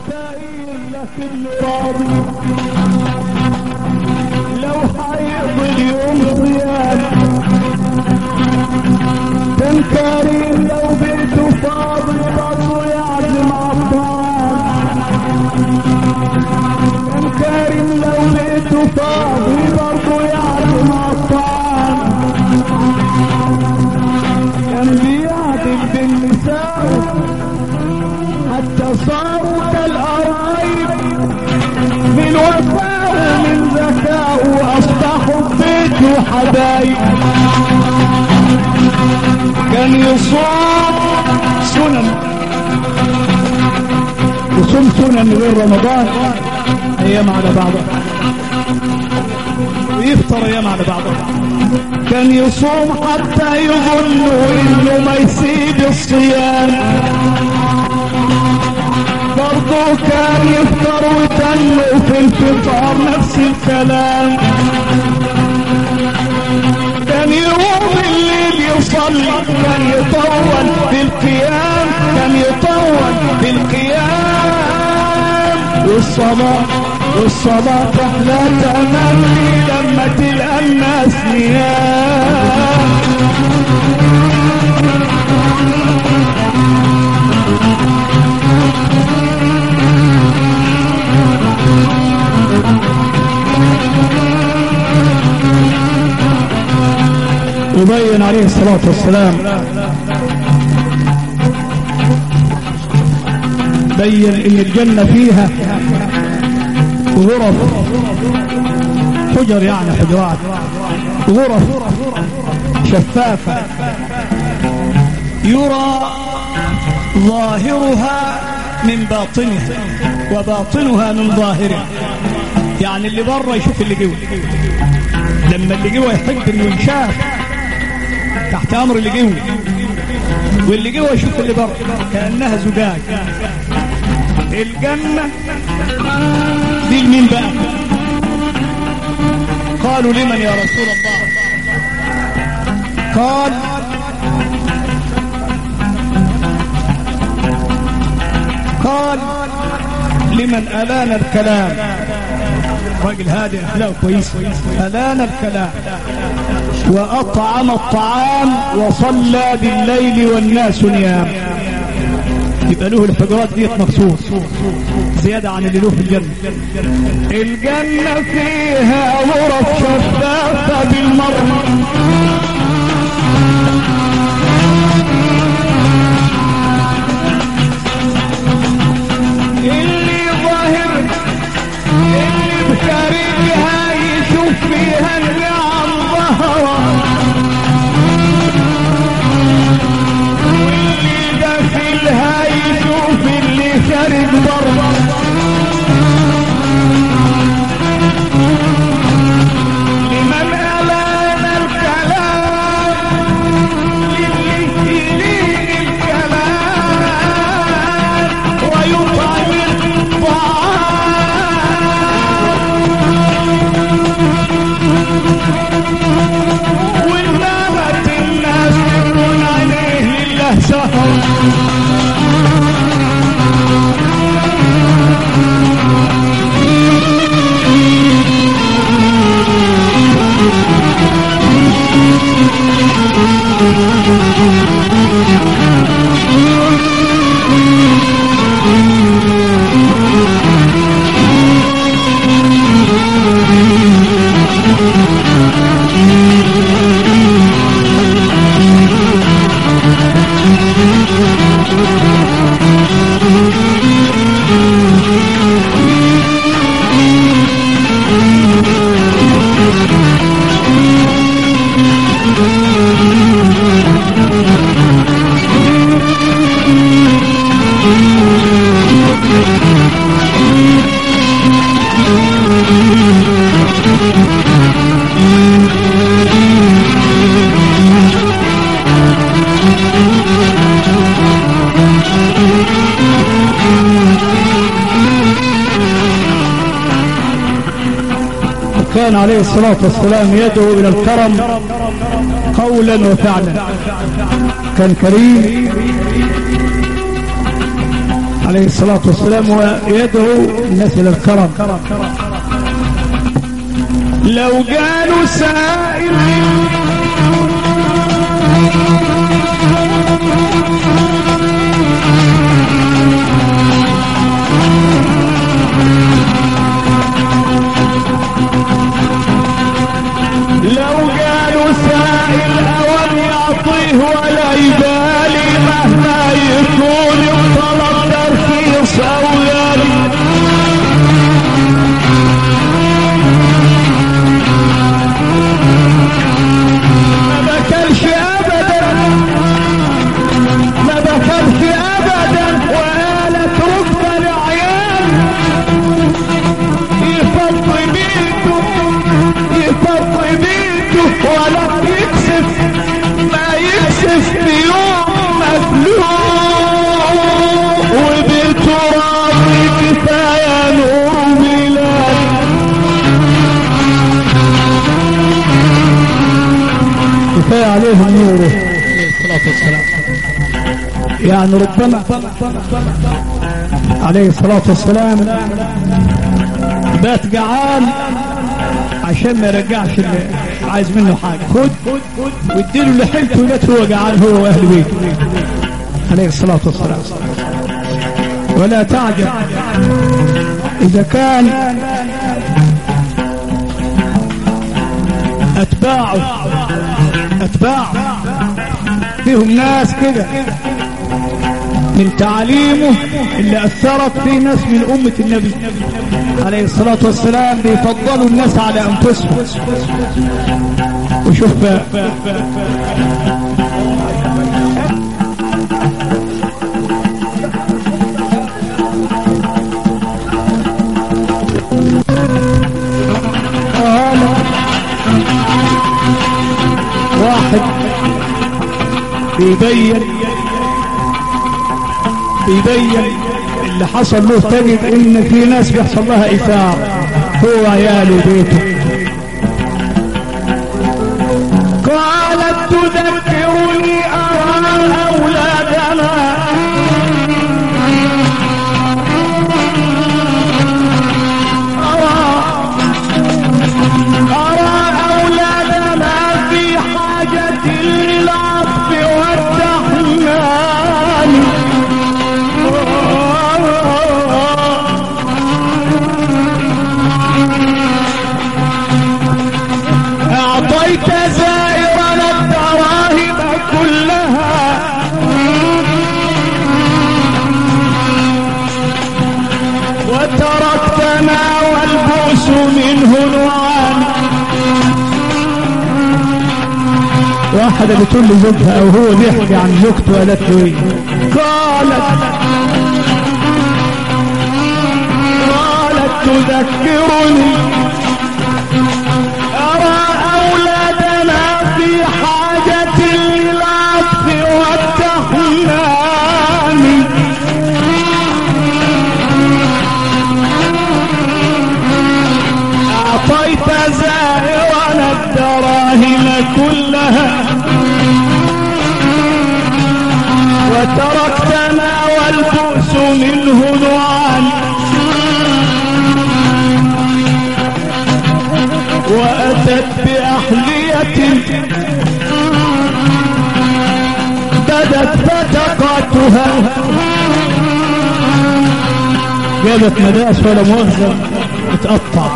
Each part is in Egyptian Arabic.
داير لكن راضي لو حيقضي اليوم صيام كان كريم لو بيته فاضي برضه يعزم عطار كان كريم لو بيته فاضي برضه يعزم عطار كان بيعدل بالنساء حتى صاروا كالقرايب من وفاء ومن ذكاء واصبحوا بيته حبايب كان يصوم سنن يصوم سنن غير رمضان ايام على بعضها ويفطر ايام على بعضها كان يصوم حتى يظنوا انه ما يسيب الصيام برضه كان يفطر ويتنوا في الفطار نفس الكلام كان يقوم الليل يصلي كان يطول في القيام كان يطول في القيام والصلاة والصلاة أحلى تملي لما تلقى الناس نيام يبين عليه الصلاة والسلام بين ان الجنة فيها غرف حجر يعني حجرات غرف شفافة يرى ظاهرها من باطنها وباطنها من ظاهرها يعني اللي بره يشوف اللي جوه لما اللي جوه يحب انه ينشاف تحت امر اللي جوه واللي جوه يشوف اللي بره كانها زجاج الجنه دي لمين بقى قالوا لمن يا رسول الله قال قال لمن ألان الكلام راجل هادئ أخلاقه كويس ألان الكلام وأطعم الطعام وصلى بالليل والناس نيام يبقى له الحجرات ديت مخصوص زيادة عن اللي له في الجنة الجنة فيها غرف شفافة بالمرة اللي ظاهر اللي بكاريها يشوف فيها النعم ظهرة واللي داخلها يشوف اللي خارج بره لمن ألان الكلام للي يلين الكلام ويطعم الطعام والنامت الناس تكون عليه لله سهر كان عليه الصلاة والسلام يدعو إلى الكرم قولا وفعلا كان كريم عليه الصلاة والسلام ويدعو الناس إلى الكرم لو قالوا سائل لو قالوا سائل أول يعطيه ولا يبالي مهما يكون الطلب ترخيص أو غالي ما بكلش أبدا ما بكلش أبدا وقالت ركب العيال يفضي بيته يفضي بيته ولا يكسف ما يكسف بيوم مخلوق وبيته راضي كفاية نور بلاد كفاية عليهم نوره عليه الصلاة والسلام يعني ربما عليه الصلاة والسلام بات جعان عشان ما يرجعش اللي عايز منه حاجة خد واديله اللي حلته وجات هو جعان هو واهل بيته عليه الصلاة والسلام ولا تعجب إذا كان أتباعه أتباعه فيهم ناس كده من تعاليمه اللي أثرت في ناس من أمة النبي عليه الصلاة والسلام بيفضلوا الناس على أنفسهم وشوف واحد بيبين بيبين اللي حصل له تجد ان في ناس بيحصل لها ايثار هو عياله بيته قالت تذكرني ارى اولادنا أرى أولادنا في حاجة للعطف والتحنان أعطيت زائرنا الدراهم كلها وتركتنا والبؤس منه نوعان واحدة بتقول لزوجها او هو بيحكي عن زوجته قالت له ايه قالت قالت تذكرني ارى اولادنا في حاجة للعطف والتحنان أعطيت زائرنا الدراهم كلها وتركتنا والبؤس منه نوعان وأتت بأحلية بدت فتقاتها جابت مداس ولا مؤاخذة تقطع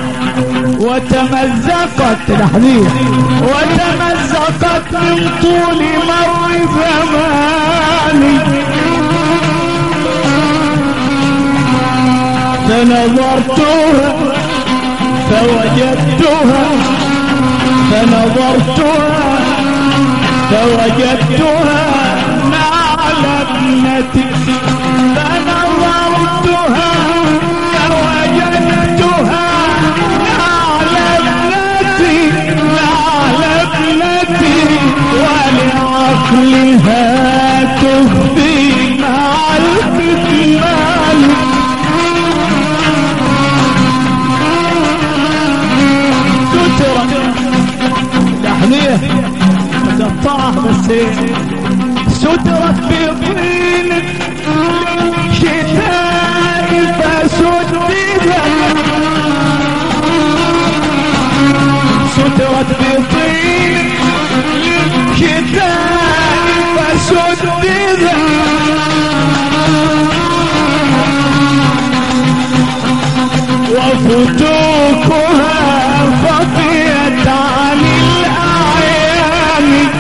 وتمزقت الحديث وتمزقت من طول مر زماني فنظرتها فوجدتها فنظرتها فوجدتها نعل ابنتي فنظرتها فوجدتها نعل ابنتي نعل ابنتي ولعقلها تخفي مع الكتمان سترة تحليه مقطعه بس سترت بطين شد وفتوكها خفيت عن الأعيان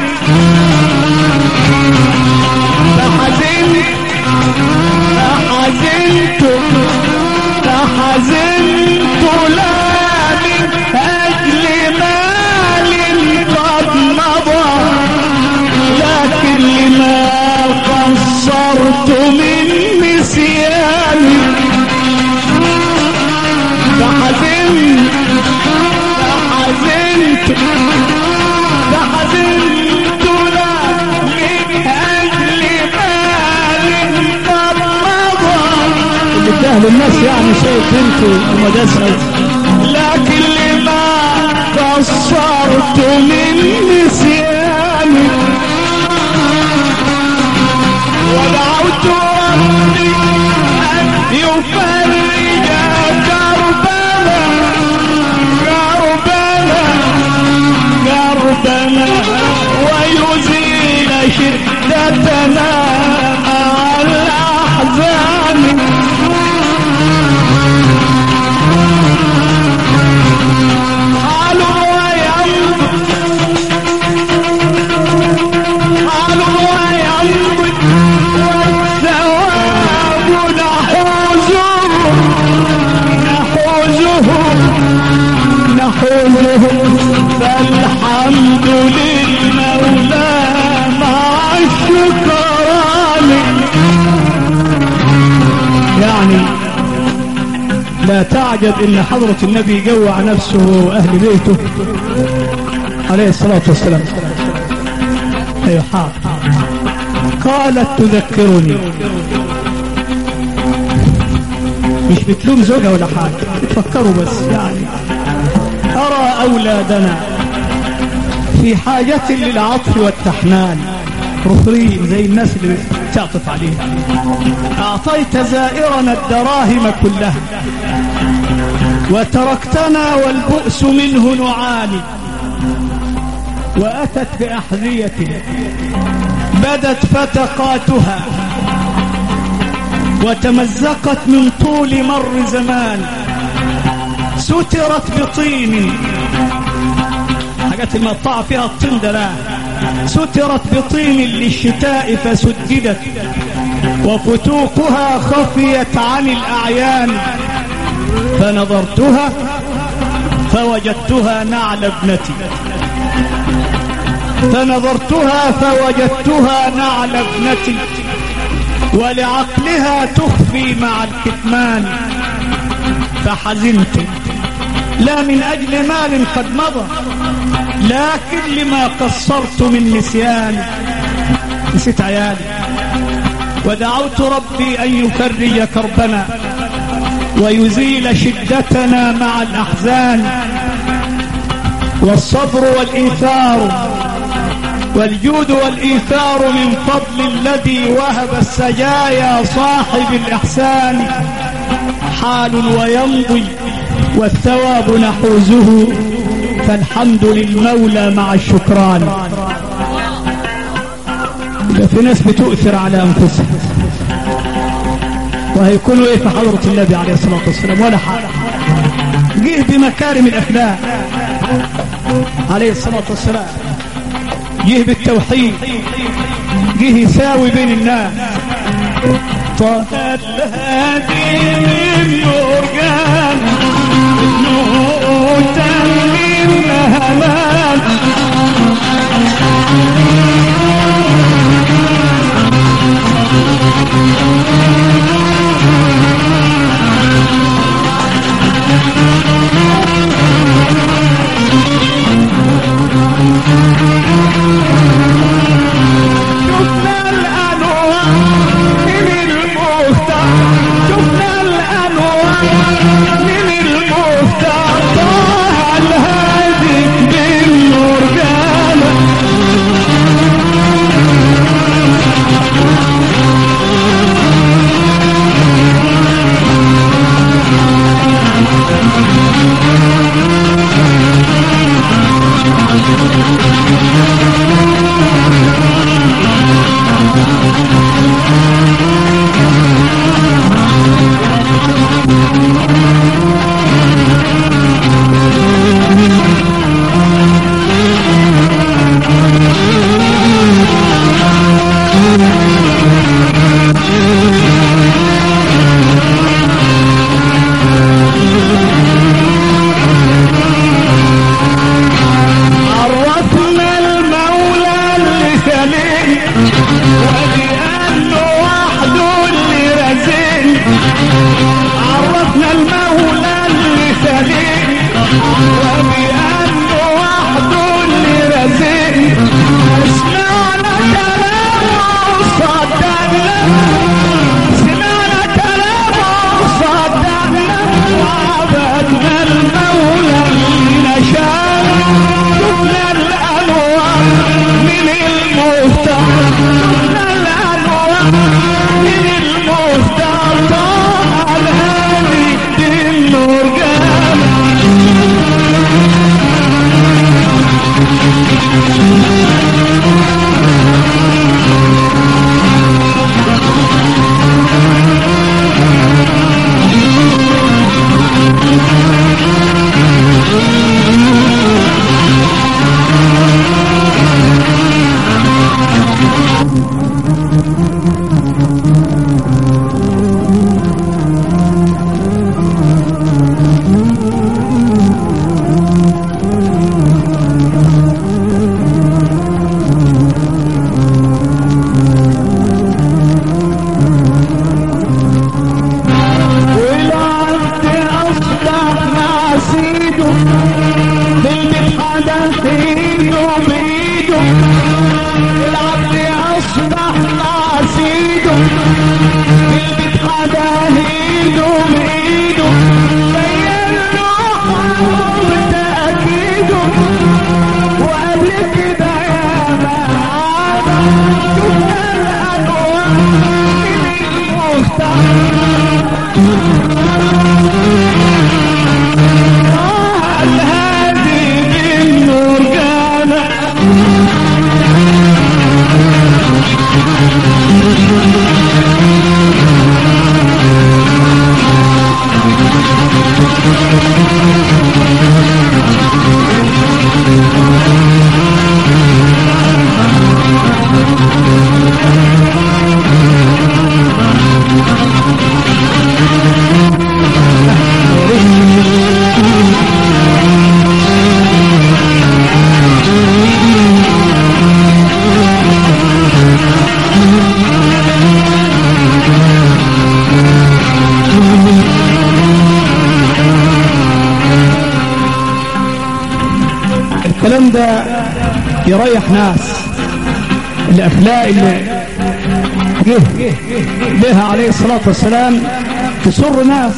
فحزنت فحزنت فحزنت لا من أجل مال قد مضى لكن لما قصرت من نسياني فحزنت فحزنت فحزنت لا من أجل مال قد مضى اللي اداه للناس يعني شيء بنته ومدرسة لكن لما قصرت من نسياني ودعوت ربي أن يفرج كربنا كربنا كربنا ويزيل شدتنا مع الأحزان قالوا ويمضي قالوا ويمضي والثواب نحوزه نحوزه نحوزه فالحمد للمولى مع الشكران يعني لا تعجب ان حضرة النبي جوع نفسه واهل بيته عليه الصلاة والسلام ايوه حاضر قالت تذكرني مش بتلوم زوجها ولا حاجة بتفكروا بس يعني أرى أولادنا في حاجة للعطف والتحنان رفرين زي الناس اللي تعطف عليها أعطيت زائرنا الدراهم كلها وتركتنا والبؤس منه نعاني وأتت بأحذية بدت فتقاتها وتمزقت من طول مر زمان سترت بطين حاجات المقطعة فيها الطين ده لا سترت بطين للشتاء فسددت وفتوقها خفيت عن الأعيان فنظرتها فوجدتها نعل ابنتي فنظرتها فوجدتها نعل ابنتي ولعقلها تخفي مع الكتمان فحزنت لا من أجل مال قد مضى لكن لما قصرت من نسيان نسيت عيالي ودعوت ربي أن يفرج كربنا ويزيل شدتنا مع الأحزان والصبر والإيثار والجود والإيثار من فضل الذي وهب السجايا صاحب الإحسان حال ويمضي والثواب نحوزه فالحمد للمولى مع الشكران ده في ناس بتؤثر على أنفسها وهيكونوا ايه في حضرة النبي عليه الصلاة والسلام ولا حاجة جه بمكارم الأخلاق عليه الصلاة والسلام جه بالتوحيد جه يساوي بين الناس طاقت هذه من يرجان نوتا من مهمان شفنا الأنوار من المختار شفنا الأنوار من عرفنا المولى اللي خلقني وبأنه وحده اللي رزقني سمعنا كلامه صدقنا سمعنا كلامه صدقنا وعبدنا المولى اللي نشانا شفنا الأنوار من المختار شفنا الأنوار من المختار طال هذه النور جانا والعبد أصبح مع سيده بالبيت حدا ايده بايده العبد أصبح مع سيده بالبيت حدا ايده بايده بين له تأكيده وقبل كده يا معانا شفنا الأنوار من المختار الهادي بالنور جانا الكلام ده يريح ناس الاخلاق اللي جه بها عليه الصلاه والسلام تسر ناس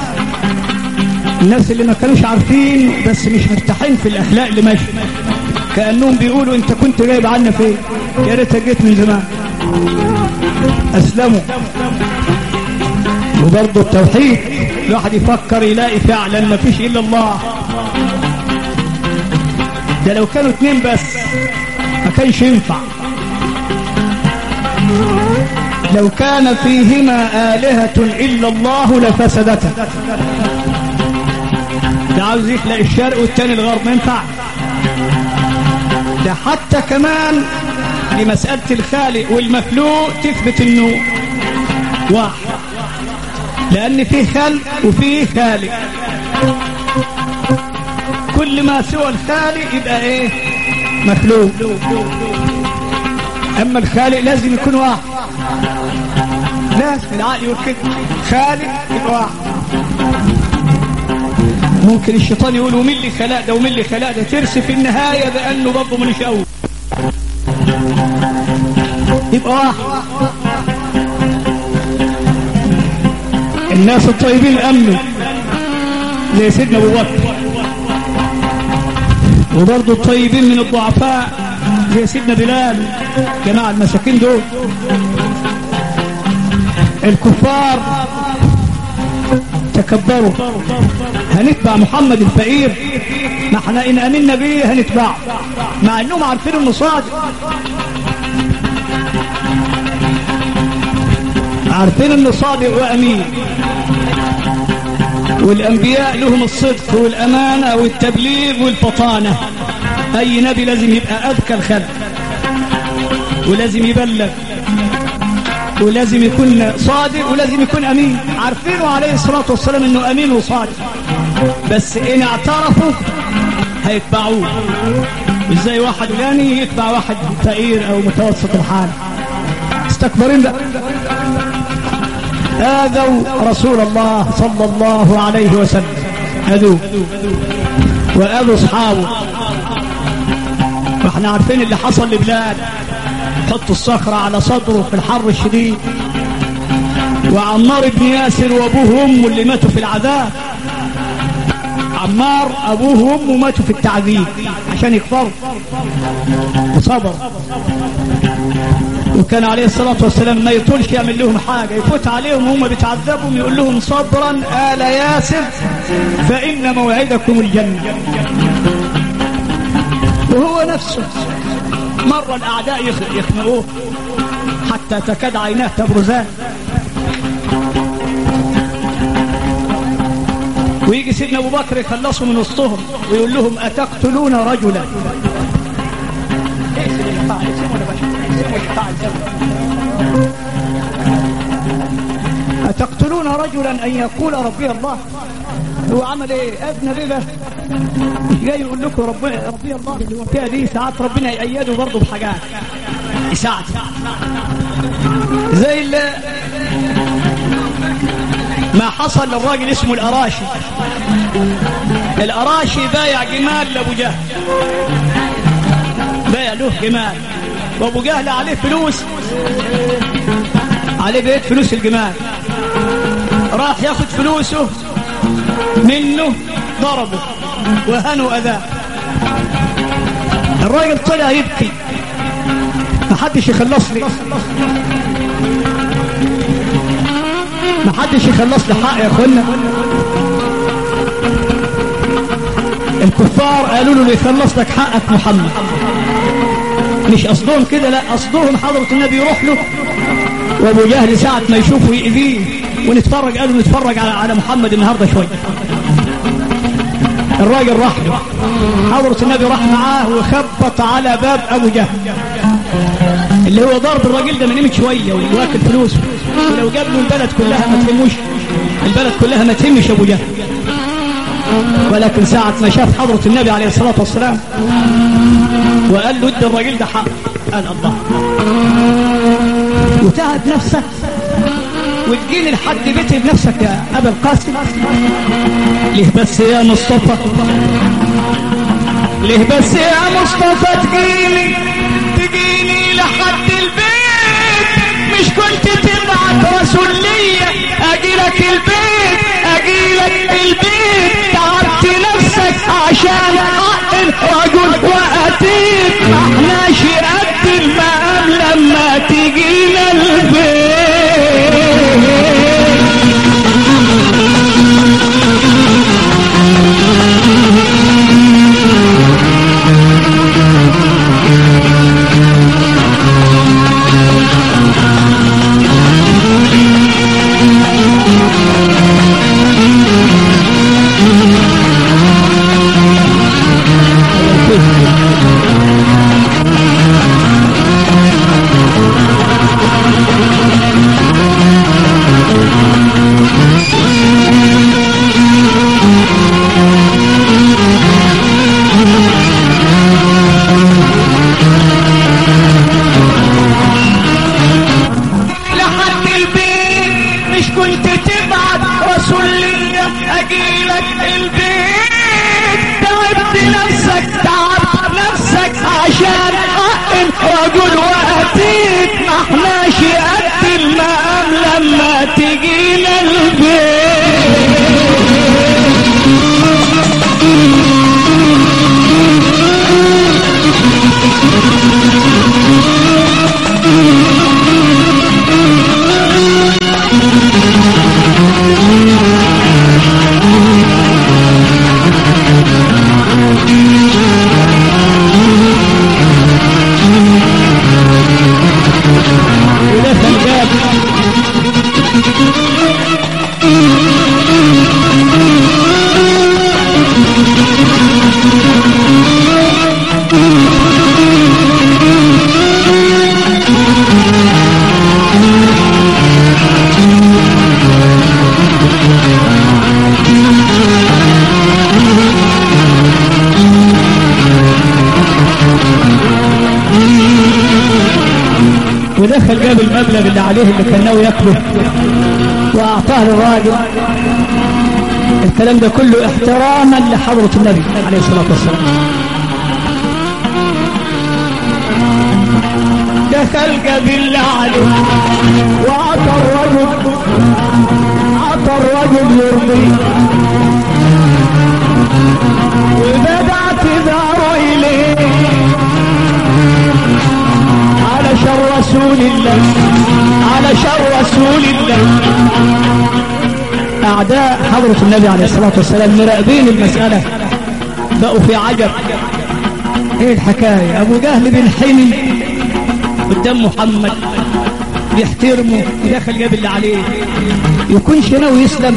الناس اللي ما كانوش عارفين بس مش مرتاحين في الاخلاق اللي ماشيه كانهم بيقولوا انت كنت جايب عنا فين يا ريتك جيت من زمان اسلموا وبرضه التوحيد الواحد يفكر يلاقي فعلا ما فيش الا الله ده لو كانوا اتنين بس ما كانش ينفع لو كان فيهما آلهة إلا الله لفسدتا ده عاوز يخلق الشرق والتاني الغرب ما ينفع ده حتى كمان لمسألة الخالق والمخلوق تثبت انه واحد لأن فيه خلق وفيه خالق كل ما سوى الخالق يبقى ايه مخلوق اما الخالق لازم يكون واحد لازم العقل يقول كده خالق يبقى واحد ممكن الشيطان يقول ومين اللي خلق ده ومين اللي خلق ده ترسي في النهايه بانه برضه مش اول يبقى واحد الناس الطيبين امنوا زي سيدنا ابو بكر وبرضه الطيبين من الضعفاء زي سيدنا بلال جماعة المساكين دول الكفار تكبروا هنتبع محمد الفقير ما احنا ان امنا بيه هنتبعه مع انهم عارفين انه صادق عارفين انه صادق وامين والانبياء لهم الصدق والامانه والتبليغ والفطانه اي نبي لازم يبقى اذكى الخلق ولازم يبلغ ولازم يكون صادق ولازم يكون امين عارفينه عليه الصلاه والسلام انه امين وصادق بس ان اعترفوا هيتبعوه ازاي واحد غني يتبع واحد فقير او متوسط الحال مستكبرين بقى آذوا رسول الله صلى الله عليه وسلم أذوه وآذوا أصحابه واحنا عارفين اللي حصل لبلاد حطوا الصخرة على صدره في الحر الشديد وعمار بن ياسر وابوه وامه اللي ماتوا في العذاب عمار ابوه وامه ماتوا في التعذيب عشان يكفروا وصبر وكان عليه الصلاة والسلام ما يطولش يعمل لهم حاجة يفوت عليهم وهم بيتعذبوا يقول لهم صبرا آل ياسر فإن موعدكم الجنة وهو نفسه مرة الأعداء يخنقوه حتى تكاد عيناه تبرزان ويجي سيدنا أبو بكر يخلصوا من وسطهم ويقول لهم أتقتلون رجلا أتقتلون رجلا أن يقول ربي الله هو عمل ايه ابنى بيه مش جاي يقول لكم ربنا ربي الله اللي هو فيها دي ساعات ربنا يأيده برضه بحاجات يساعد زي اللي ما حصل للراجل اسمه الأراشي الأراشي بايع جمال لأبو جهل بايع له جمال وأبو جهل عليه فلوس عليه بيت فلوس الجمال راح ياخد فلوسه منه ضربه وهنوا أذاه الراجل طلع يبكي ما حدش يخلص لي ما حدش يخلص لي حق يا اخوانا الكفار قالوا له اللي يخلص لك حقك محمد مش قصدهم كده لا قصدهم حضرة النبي يروح له وابو جهل ساعة ما يشوفه يأذيه ونتفرج قالوا نتفرج على على محمد النهارده شويه الراجل راح له حضرة النبي راح معاه وخبط على باب ابو جهل اللي هو ضرب الراجل ده من قيمه شويه وواكل فلوس ولو جاب له البلد كلها ما تهموش البلد كلها ما تهمش ابو جهل ولكن ساعة ما شاف حضرة النبي عليه الصلاة والسلام وقال له ادي الراجل ده حق قال الله وتعب نفسك وتجيني لحد بيتي بنفسك يا ابا القاسم ليه بس يا مصطفى ليه بس يا مصطفى تجيني تجيني لحد البيت مش كنت تبعت رسول ليا اجيلك البيت اجيلك البيت تعبت نفسك عشان اقل رجل واتيك ما احناش قد المقام لما تجينا البيت لحد البيت مش كنت تبعت رسول ليا اجيلك البيت تعبت نفسك تعبت نفسك عشان اقل رجل واتيك ما احناش قد المقام لما تجينا البيت ودخل جاب ودخل جاب المبلغ اللي عليه اللي كان ناوي ياخده ياكله واعطاه للراجل الكلام ده كله احتراما لحضرة النبي عليه الصلاة والسلام دخل قبل عليه وعطى الرجل عطى الرجل يرضي وبدا اعتذاره اليه على شر رسول الله على شر رسول الله اعداء حضرة النبي عليه الصلاة والسلام مراقبين المسألة بقوا في عجب ايه الحكاية ابو جهل بينحني قدام محمد بيحترمه ودخل جاب اللي عليه يكونش ناوي يسلم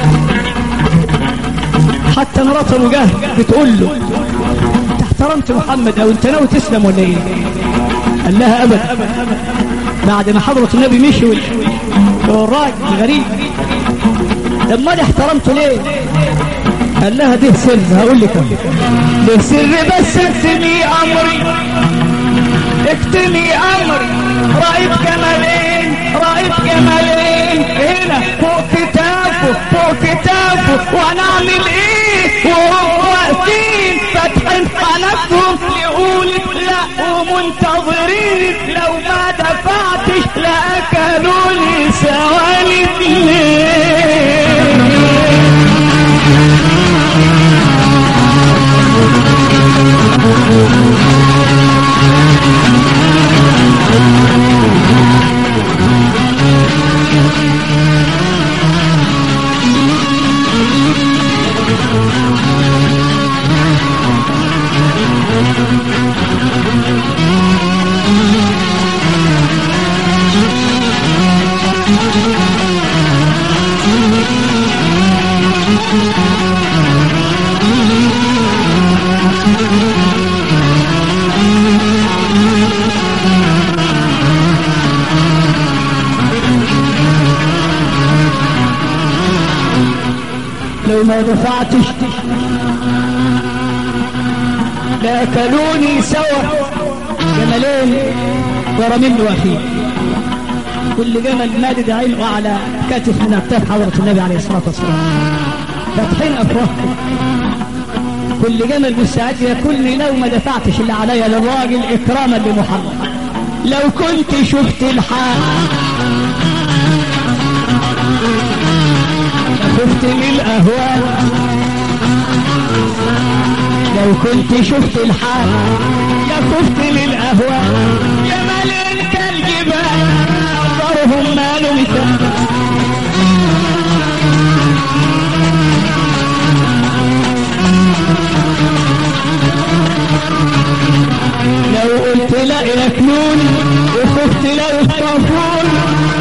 حتى مرات ابو جهل بتقول له انت احترمت محمد او انت ناوي تسلم ولا ايه قال لها ابدا بعد ما حضرة النبي مشي والراجل غريب لما انا احترمته ليه قال لها ده سر هقول لك ده سر بس اكتمي امري اكتمي امري رأيت جمالين رأيت جمالين هنا فوق كتافه فوق كتافه وانا اعمل ايه وهم واقفين فاتحين حنكهم يقولك لا ومنتظرين لو ما دفعتش لاكلوني ثواني الليل لو ما دفعتش لاكلوني سوا جملين ورا منه واخيه كل جمل مادد عينه على كتف من اكتاف حضرة النبي عليه الصلاة والسلام فاتحين افواهكم كل جمل مستعد ياكلني لو ما دفعتش اللي عليا للراجل اكراما لمحمد لو كنت شفت الحال خفت من الاهوال لو كنت شفت الحال يا خفت للاهوال يا ملك الجبال انظرهم ماله مثال لو قلت لا ياكلون وخفت لا يخطفون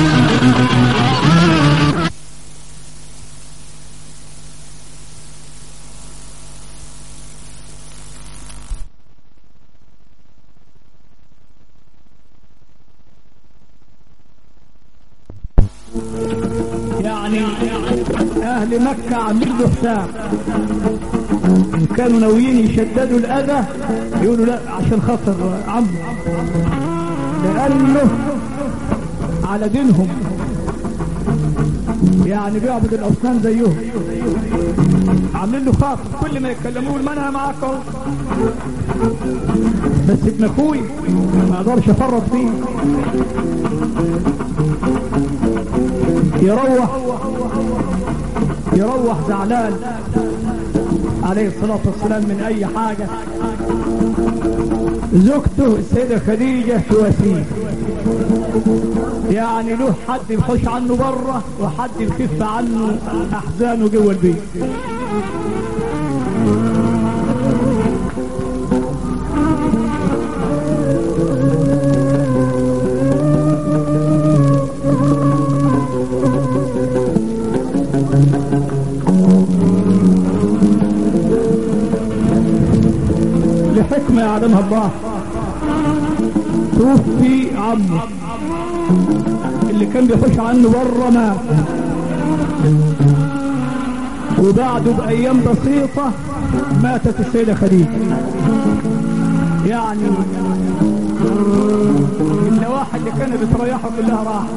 يعني اهل مكة عاملين له حساب ان كانوا ناويين يشددوا الاذى يقولوا لا عشان خاطر عمه لانه على دينهم يعني بيعبد الاصنام زيهم عاملين له خاطر كل ما يتكلموا يقول ما انا معاك اهو بس ابن اخوي ما اقدرش افرط فيه يروح يروح زعلان عليه الصلاة والسلام من أي حاجة زوجته السيدة خديجة تواسيه يعني له حد يخش عنه بره وحد يخف عنه أحزانه جوه البيت لحكمة يعلمها الله توفي عمه اللي كان بيخش عنه بره مات وبعده بأيام بسيطة ماتت السيدة خديجة يعني النواة الارواح اللي كانت بتريحها كلها راحت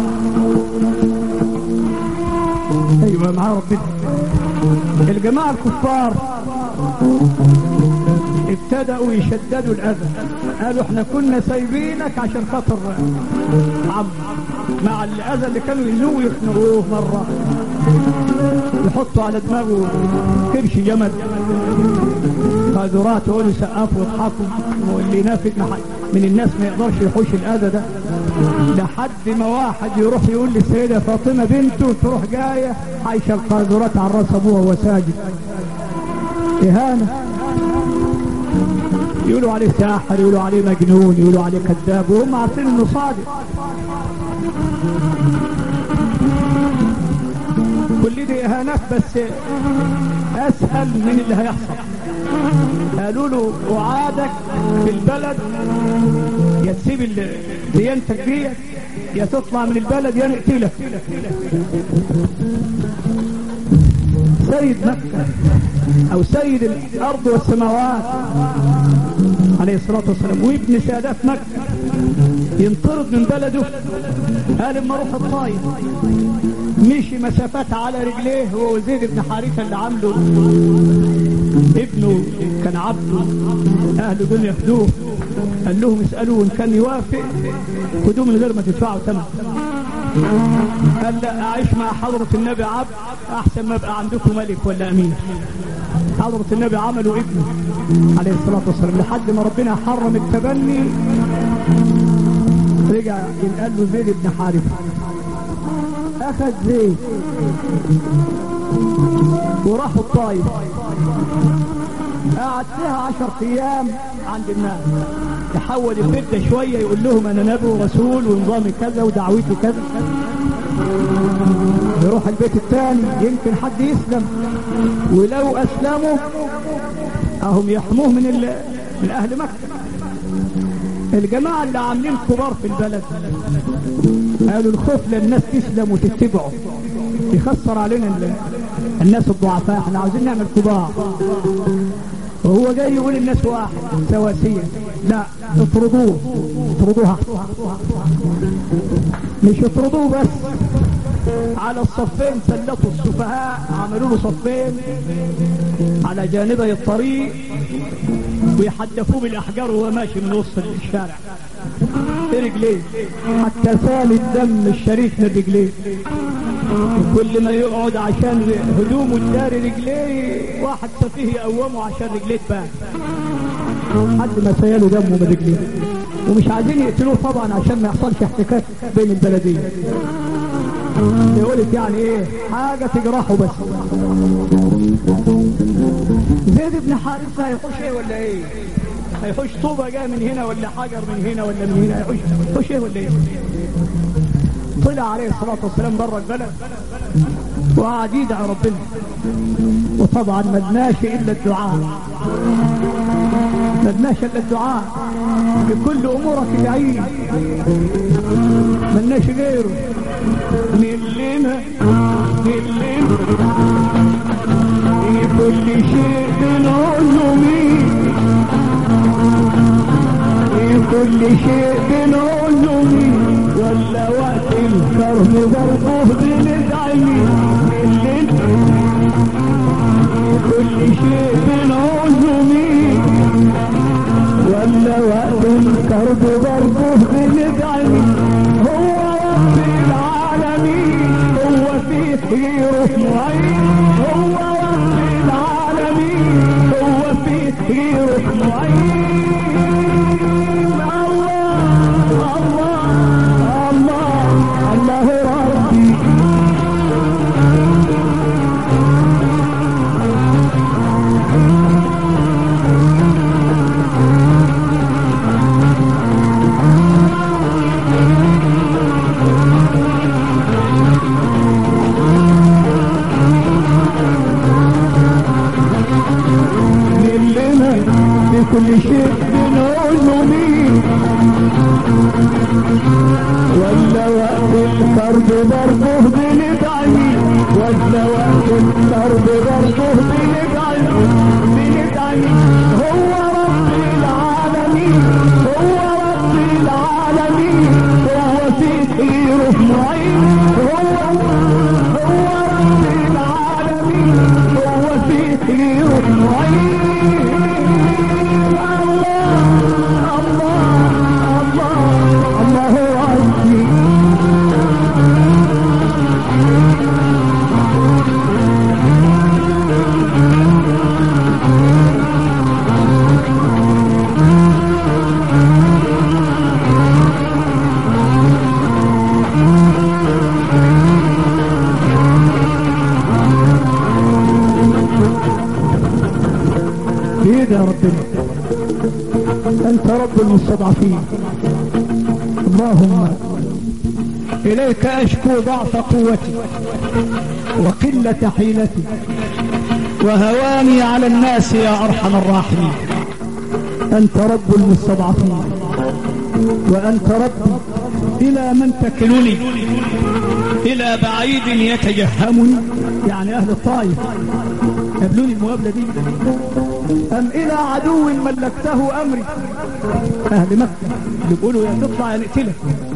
ايوه مع ربنا الجماعه الكفار ابتدأوا يشددوا الأذى قالوا احنا كنا سايبينك عشان خاطر عم مع الأذى اللي كانوا يزوه يخنقوه مرة يحطوا على دماغه كرش جمل قادرات يقولوا يسقفوا ويضحكوا واللي ينافق من الناس ما يقدرش يحوش الأذى ده لحد ما واحد يروح يقول للسيدة فاطمة بنته تروح جاية عايشة القادرات على راس أبوها وهو ساجد إهانة يقولوا عليه ساحر يقولوا عليه مجنون يقولوا عليه كذاب وهم عارفين انه صادق كل دي اهانات بس اسهل من اللي هيحصل قالوا له وعادك في البلد يا تسيب ديانتك ديت يا تطلع من البلد يا نقتلك سيد مكة او سيد الارض والسماوات عليه الصلاة والسلام وابن سادات مكة ينطرد من بلده قال اما اروح الطايف مشي مسافات على رجليه هو زيد بن حارثة اللي عامله ابنه كان عبده اهله دول ياخدوه قال لهم اسألوه ان كان يوافق خدوه من غير ما تدفعوا ثمن قال لا اعيش مع حضرة النبي عبد احسن ما ابقى عندكم ملك ولا امين حضرة النبي عملوا ابنه عليه الصلاة والسلام لحد ما ربنا حرم التبني رجع ينقل له زيد بن حارثة اخذ زيد وراحوا الطايف قعد فيها عشر ايام عند الناس يحول البيت شوية يقول لهم انا نبي ورسول ونظامي كذا ودعوتي كذا يروح البيت الثاني يمكن حد يسلم ولو اسلموا اهم يحموه من من اهل مكة الجماعة اللي عاملين كبار في البلد قالوا الخوف للناس تسلم وتتبعه يخسر علينا الناس الضعفاء احنا عاوزين نعمل كبار وهو جاي يقول الناس واحد سواسية لا اطردوه اطردوها مش اطردوه بس على الصفين سلطوا السفهاء عملوا له صفين على جانبي الطريق ويحدفوه بالاحجار وهو ماشي من وسط الشارع رجليه حتى سال الدم الشريف من رجليه كل ما يقعد عشان هدومه تداري رجليه واحد سفيه يقومه عشان رجليه تبان حد ما سياله دمه من رجليه ومش عايزين يقتلوه طبعا عشان ما يحصلش احتكاك بين البلدين يقولك يعني ايه حاجة تجرحه بس زيد بن حارثة هيخش ايه ولا ايه هيخش طوبة جاية من هنا ولا حجر من هنا ولا من هنا هيخش هيخش ايه ولا ايه طلع عليه الصلاة والسلام بره البلد وقعد يدعي ربنا وطبعا ما ادناش الا الدعاء ما ادناش الا الدعاء بكل امورك ادعيه ملناش غيره نلنا نلنا في كل شيء بنقوله مين في كل شيء بنقوله مين ولا وقت الكرم برضه بندعي مين في كل شيء بنقوله مين ولا وقت الكرب برضه بندعي هو رب العالمين هو فيه غيره معين هو رب العالمين هو فيه غيره معين الله الله الله الله ربي كلنا في كل شيء بنقول ربنا أنت رب المستضعفين اللهم إليك أشكو ضعف قوتي وقلة حيلتي وهواني على الناس يا أرحم الراحمين أنت رب المستضعفين وأنت ربي إلى من تكلني إلى بعيد يتجهمني يعني أهل الطائف قبلوني المقابلة دي أم إلى عدو ملكته أمري أهل مكة اللي بيقولوا يا تطلع يا نقتلك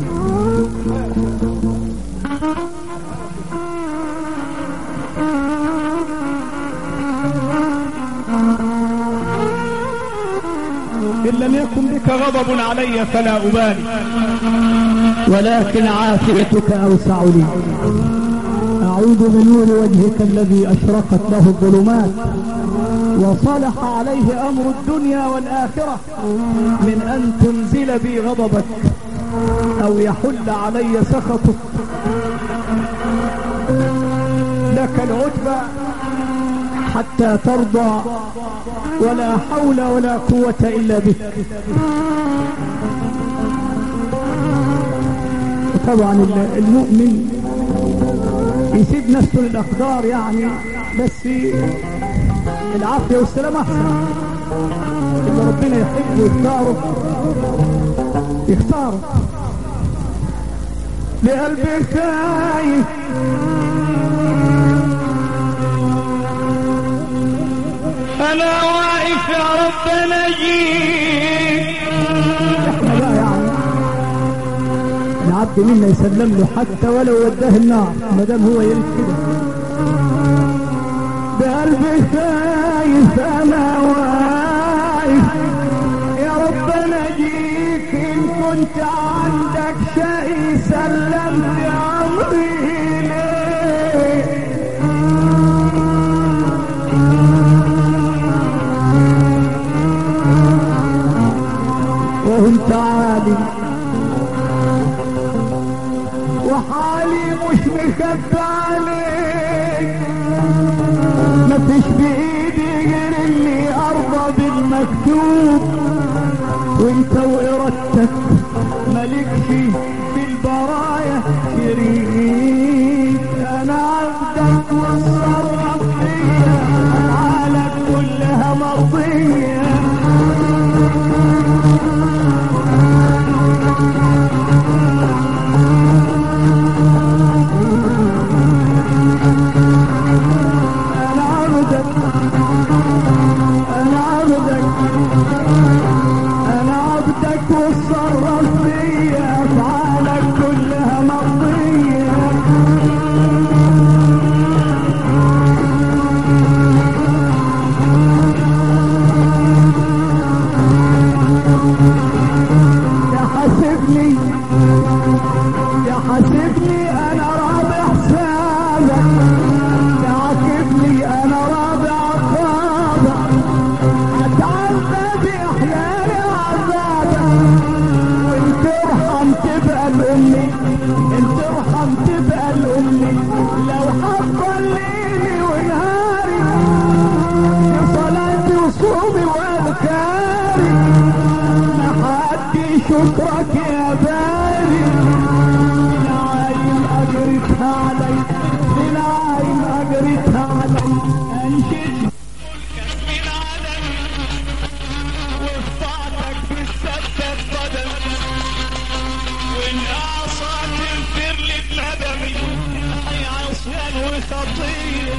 إن لم يكن بك غضب علي فلا أبالي ولكن عافيتك أوسع لي أعوذ بنور وجهك الذي أشرقت له الظلمات وصلح عليه أمر الدنيا والآخرة من أن تنزل بي غضبك أو يحل علي سخطك لك العتبى حتى ترضى ولا حول ولا قوة إلا بك طبعا المؤمن يسيب نفسه للأقدار يعني بس العافية والسلام أحسن إذا ربنا يحب ويختاره يختاره لقلبي خايف أنا واقف يا رب نجيك احنا بقى يعني العبد منا يسلم له حتى ولو وداه النار ما دام هو يريد كده بقلبي خايف انا واقف يا رب نجيك ان كنت عندك شيء سلمت امري اليك وانت عالي وحالي مش مخبى عليك ما فيش بايدي غير اني ارضى بالمكتوب وانت وارادتك مالكش بالبرايا شريك انا عبدك واتصرف فيا افعالك كلها مرضيه انا عبدك انا عبدك انا عبدك واتصرف فيا افعالك كلها مرضيه يا حاسبني يا حاسبني انا راضي حسابك تعاقبني انا راضي عقابك اتعذب احلالي عذابك وانت ارحم تبقى لامي انت ارحم تبقى لامي لو حصليني ونهاري في صلاتي وصومي واذكاري لحد شكرك يا باري العين اجرتها علي العين اجرتها علي انشد من عدم وفعتك بالثبت قدم وإن أعصاك اغفر لي بندمي حي عصيان وخطية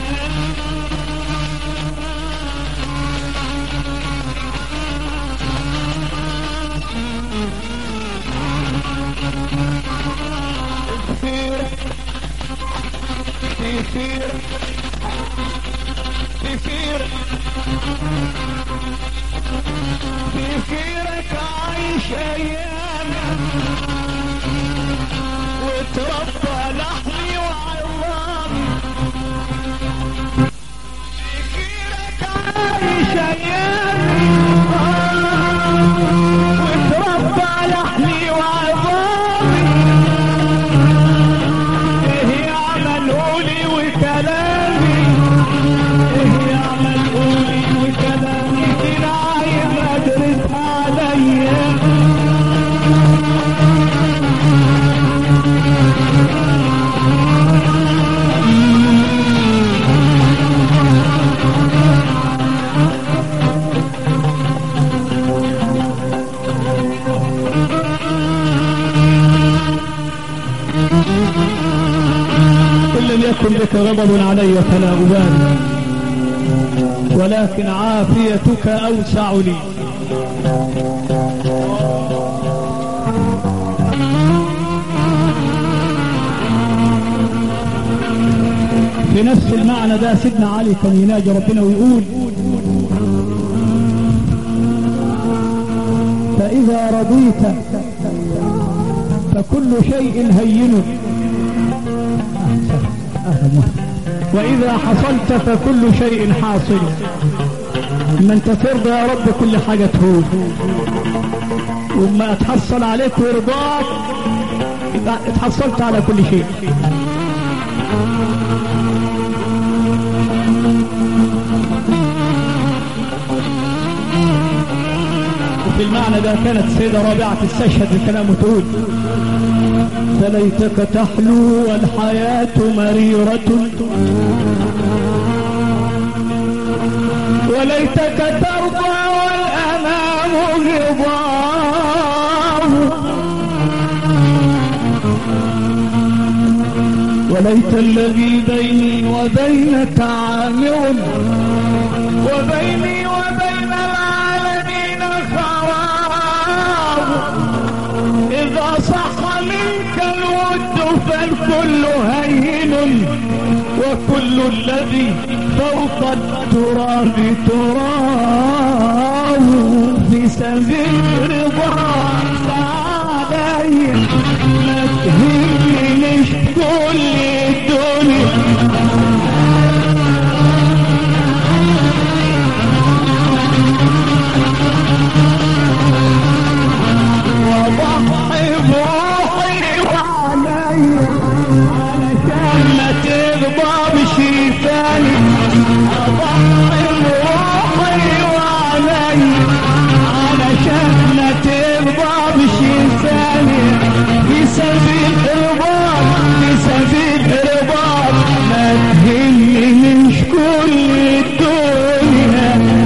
كثيرة كثيرة كثيرة كثيرك عايش ايامك وتربى لحمي وعظامي كثيرك عايش ايامي وتربى لحمي وعظامي ايه يعملوا لي وكلامي ايه يعمل قولي وكلامي دراعي وإن لم يكن بك غضب علي فلا أبالي ولكن عافيتك أوسع لي في نفس المعنى ده سيدنا علي كان يناجي ربنا ويقول فإذا رضيت فكل شيء هين وإذا حصلت فكل شيء حاصل ما انت ترضى يا رب كل حاجة تهون وما اتحصل عليك ورضاك يبقى اتحصلت على كل شيء وفي المعنى ده كانت السيدة رابعة تستشهد بكلامه تقول فليتك تحلو والحياة مريرة وليتك ترضى والأمام غضاب وليت الذي بيني وبينك عامر وبيني وبين العالمين خراب إذا صح منك الود فالكل هين وكل الذي فوق التراب تراب في سبيل رضاك علي ما تهمنيش كل الدنيا وضحي بروحي وعلي علشان ما ترضى بشي ثاني اضحي بروحي وعلي علشان ما ترضى بشي ثاني في سبيل رضاك في سبيل رضاك ما تهمنيش كل الدنيا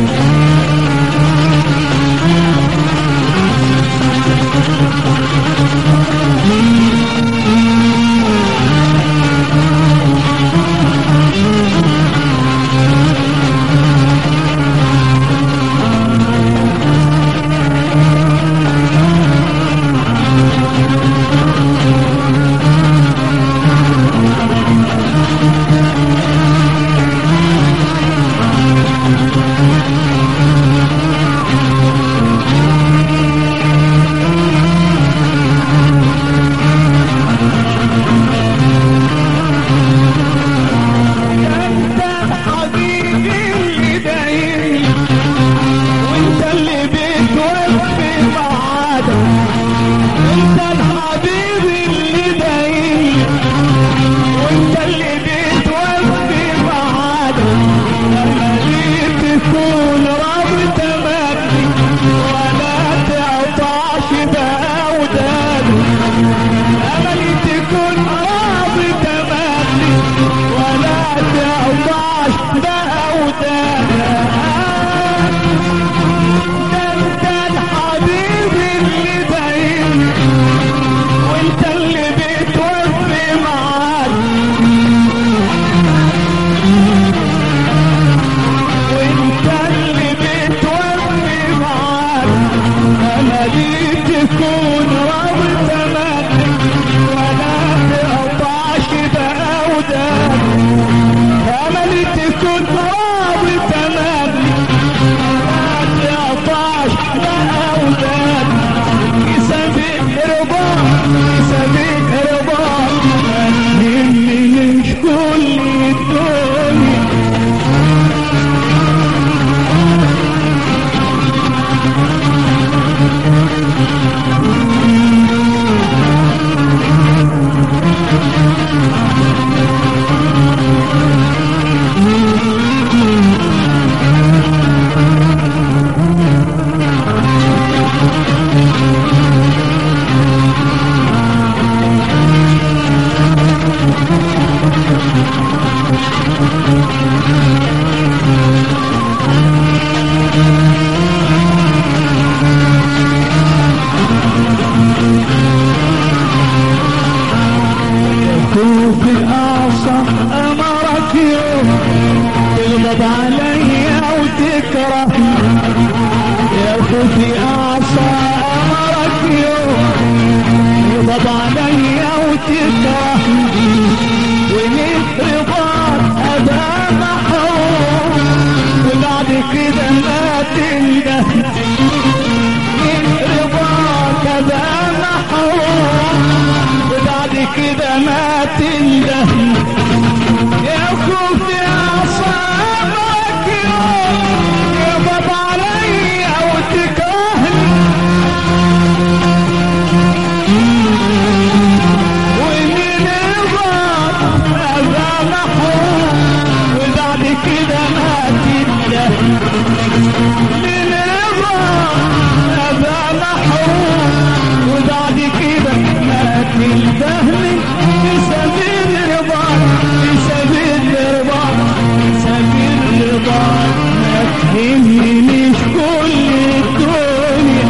انت حبيبي اللي دايم وانت اللي بتوفي معادك انت الحبيب اللي دايم وانت اللي بتوفي معادك لما جيت تكون رب تمامي ولا تعطاش بأودادك املي تكون راضي تمامي ولا تعطاش بأودادك ده انت الحبيب اللي باين وانت اللي بتوفي معاك وانت اللي بتوفي معاك انا دي تكون راضي تمامي ولا تقطعش بأودانك املي تكون راضي تمامي ولا تقطعش بأودانك في سبيل رضاك في سبيل رضاك ما يهمنيش كل الدنيا في الأعصى وابقى محروم وبعد كده ما تبدا من رضا ابقى محروم وبعد كده ما تلتهمي في سبيل رضاك في سبيل رضاك في سبيل رضاك ما تهمنيش كل الدنيا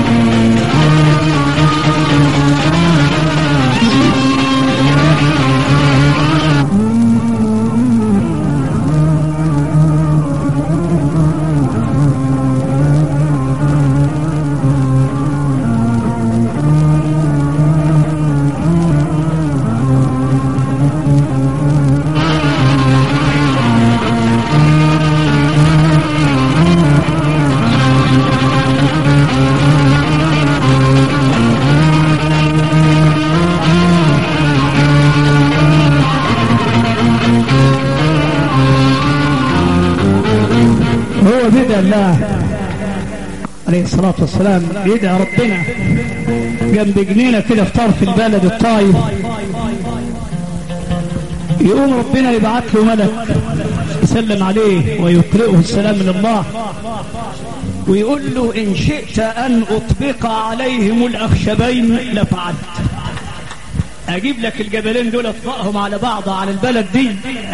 هو بدأ الله عليه الصلاة والسلام بيدعي ربنا جنب جنينة كده في طرف البلد الطايف يقوم ربنا يبعت له ملك يسلم عليه ويقرئه السلام من الله ويقول له إن شئت أن أطبق عليهم الأخشبين لفعلت أجيب لك الجبلين دول أطبقهم على بعض على البلد دي